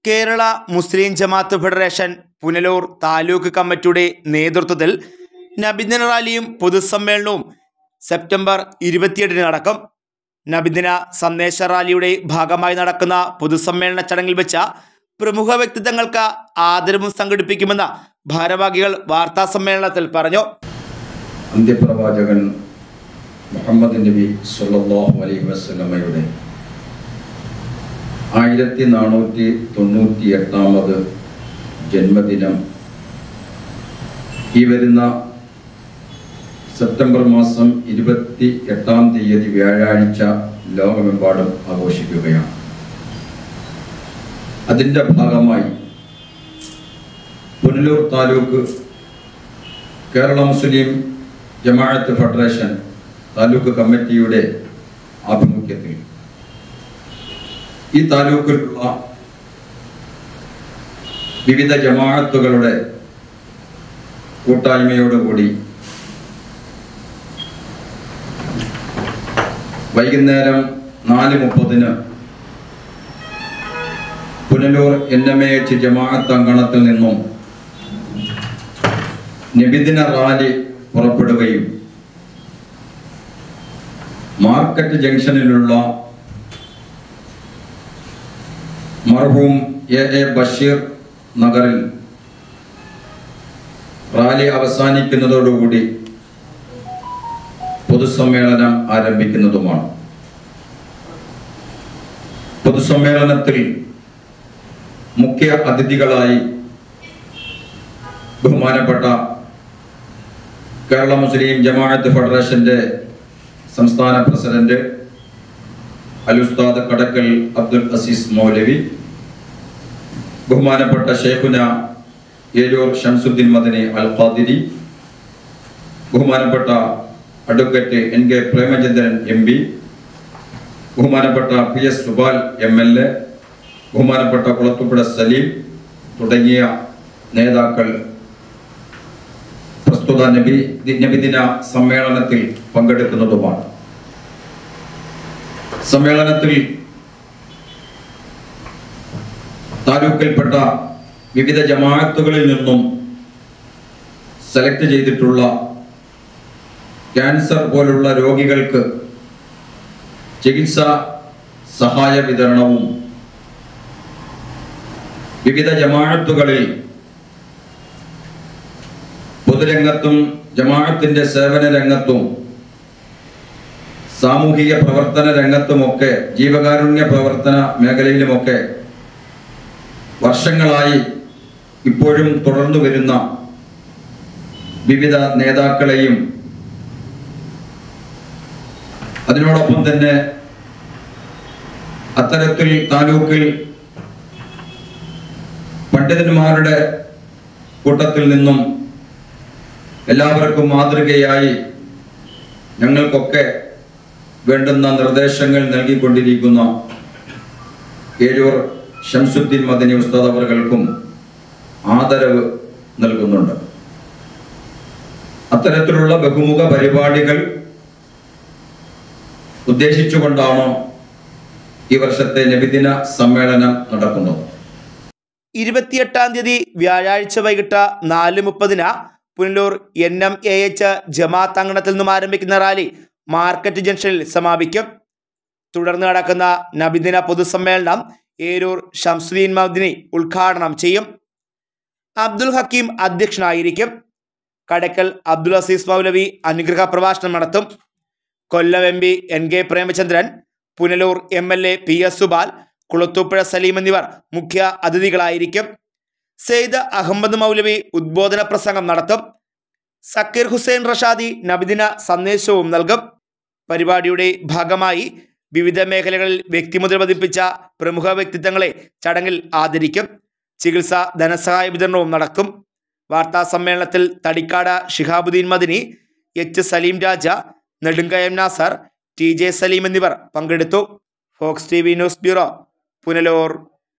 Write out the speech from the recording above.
Kerala Muslim Jamaath federation Punalur taluk കമ്മിറ്റിയുടെ നേതൃത്വത്തിൽ നബിദിന റാലിയും പൊതുസമ്മേളനവും സെപ്റ്റംബർ ഇരുപത്തിയെട്ടിന് നടക്കും നബിദിന സന്ദേശ റാലിയുടെ ഭാഗമായി നടക്കുന്ന പൊതുസമ്മേളന ചടങ്ങിൽ വെച്ച പ്രമുഖ വ്യക്തിത്വങ്ങൾക്ക് ആദരവും സംഘടിപ്പിക്കുമെന്ന് ഭാരവാഹികൾ വാർത്താ സമ്മേളനത്തിൽ പറഞ്ഞു അന്ത്യപ്രവാചകൻ മുഹമ്മദ് നബി സല്ലല്ലാഹു അലൈഹി വസല്ലമയുടെ ആയിരത്തി നാനൂറ്റി തൊണ്ണൂറ്റി എട്ടാമത് ജന്മദിനം ഈ വരുന്ന സെപ്റ്റംബർ മാസം ഇരുപത്തി എട്ടാം തീയതി വ്യാഴാഴ്ച ലോകമെമ്പാടും ആഘോഷിക്കുകയാണ് അതിൻ്റെ ഭാഗമായി പുനലൂർ താലൂക്ക് കേരള മുസ്ലിം ജമാഅത്ത് ഫെഡറേഷൻ താലൂക്ക് കമ്മിറ്റിയുടെ ആഭിമുഖ്യത്തിൽ ഈ താലൂക്കിലുള്ള വിവിധ ജമാഅത്തുകളുടെ കൂട്ടായ്മയോടുകൂടി വൈകുന്നേരം നാല് മുപ്പതിന് Punalur N M A H Jamaath അങ്കണത്തിൽ നിന്നും നബിദിന റാലി പുറപ്പെടുകയും മാർക്കറ്റ് ജംഗ്ഷനിലുള്ള മർഹൂം എ എ ബഷീർ നഗറിൽ റാലി അവസാനിക്കുന്നതോടുകൂടി പൊതുസമ്മേളനം ആരംഭിക്കുന്നതുമാണ് പൊതുസമ്മേളനത്തിൽ മുഖ്യ അതിഥികളായി ബഹുമാനപ്പെട്ട കേരള മുസ്ലിം ജമാഅത്ത് ഫെഡറേഷന്റെ സംസ്ഥാന പ്രസിഡന്റ് അലുസ്താദ് കടക്കൽ അബ്ദുൽ അസീസ് മൗലവി ബഹുമാനപ്പെട്ട ഷെയ്ഖുന ഏരൂർ ഷംസുദ്ദീൻ മദനി അൽ ഖാദിരി ബഹുമാനപ്പെട്ട advocate N K Premachandran M P ബഹുമാനപ്പെട്ട P S Subal M L A ബഹുമാനപ്പെട്ട കുളത്തുപുഴ സലീം തുടങ്ങിയ നേതാക്കൾ പ്രസ്തുത നബി നബിദിന സമ്മേളനത്തിൽ പങ്കെടുക്കുന്നതുമാണ് സമ്മേളനത്തിൽ താലൂക്കിൽപ്പെട്ട വിവിധ ജമാഅത്തുകളിൽ നിന്നും സെലക്ട് ചെയ്തിട്ടുള്ള ക്യാൻസർ പോലുള്ള രോഗികൾക്ക് ചികിത്സ സഹായ വിതരണവും വിവിധ ജമാഅത്തുകളിൽ പൊതുരംഗത്തും ജമാഅത്തിന്റെ സേവന രംഗത്തും സാമൂഹിക പ്രവർത്തന രംഗത്തുമൊക്കെ ജീവകാരുണ്യ പ്രവർത്തന മേഖലയിലുമൊക്കെ വർഷങ്ങളായി ഇപ്പോഴും തുടർന്നു വരുന്ന വിവിധ നേതാക്കളെയും അതിനോടൊപ്പം തന്നെ അത്തരത്തിൽ താലൂക്കിൽ പണ്ഡിതന്മാരുടെ കൂട്ടത്തിൽ നിന്നും എല്ലാവർക്കും മാതൃകയായി ഞങ്ങൾക്കൊക്കെ വേണ്ടുന്ന നിർദ്ദേശങ്ങൾ നൽകിക്കൊണ്ടിരിക്കുന്ന ഏരൂർ ഷംസുദ്ദീൻ മദനി ഉസ്താദ് അവർകൾക്കും ആദരവ് നൽകുന്നുണ്ട് അത്തരത്തിലുള്ള ബഹുമുഖ പരിപാടികൾ ഉദ്ദേശിച്ചുകൊണ്ടാണ് ഈ വർഷത്തെ നബിദിന സമ്മേളനം നടക്കുന്നത് ഇരുപത്തിയെട്ടാം തീയതി വ്യാഴാഴ്ച വൈകിട്ട് നാല് മുപ്പതിന് Punalur N M A H Jamaath അങ്കണത്തിൽ നിന്നും ആരംഭിക്കുന്ന റാലി മാർക്കറ്റ് ജംഗ്ഷനിൽ സമാപിക്കും തുടർന്ന് നടക്കുന്ന നബിദിന പൊതുസമ്മേളനം ഏരൂർ ഷംസുദ്ദീൻ മദ്നി ഉദ്ഘാടനം ചെയ്യും അബ്ദുൽ ഹക്കീം അധ്യക്ഷനായിരിക്കും കടക്കൽ അബ്ദുൽ അസീസ് മൗലവി അനുഗ്രഹ പ്രഭാഷണം നടത്തും Kollam M P N K Premachandran Punalur M L A P S Subal Kulathupuzha Salim എന്നിവർ മുഖ്യ അതിഥികളായിരിക്കും സെയ്ദ് അഹമ്മദ് മൗലവി ഉദ്ബോധന പ്രസംഗം നടത്തും സക്കീർ ഹുസൈൻ റഷാദി നബിദിന സന്ദേശവും നൽകും പരിപാടിയുടെ ഭാഗമായി വിവിധ മേഖലകളിൽ വ്യക്തിമുദ്ര പതിപ്പിച്ച പ്രമുഖ വ്യക്തിത്വങ്ങളെ ചടങ്ങിൽ ആദരിക്കും ചികിത്സ ധനസഹായ വിതരണവും നടക്കും വാർത്താ സമ്മേളനത്തിൽ Thadikkad Shihabuddin Madani H Saleem Raja Nedungayam Nasar T J Saleem എന്നിവർ പങ്കെടുത്തു Fox T V news bureau Punalur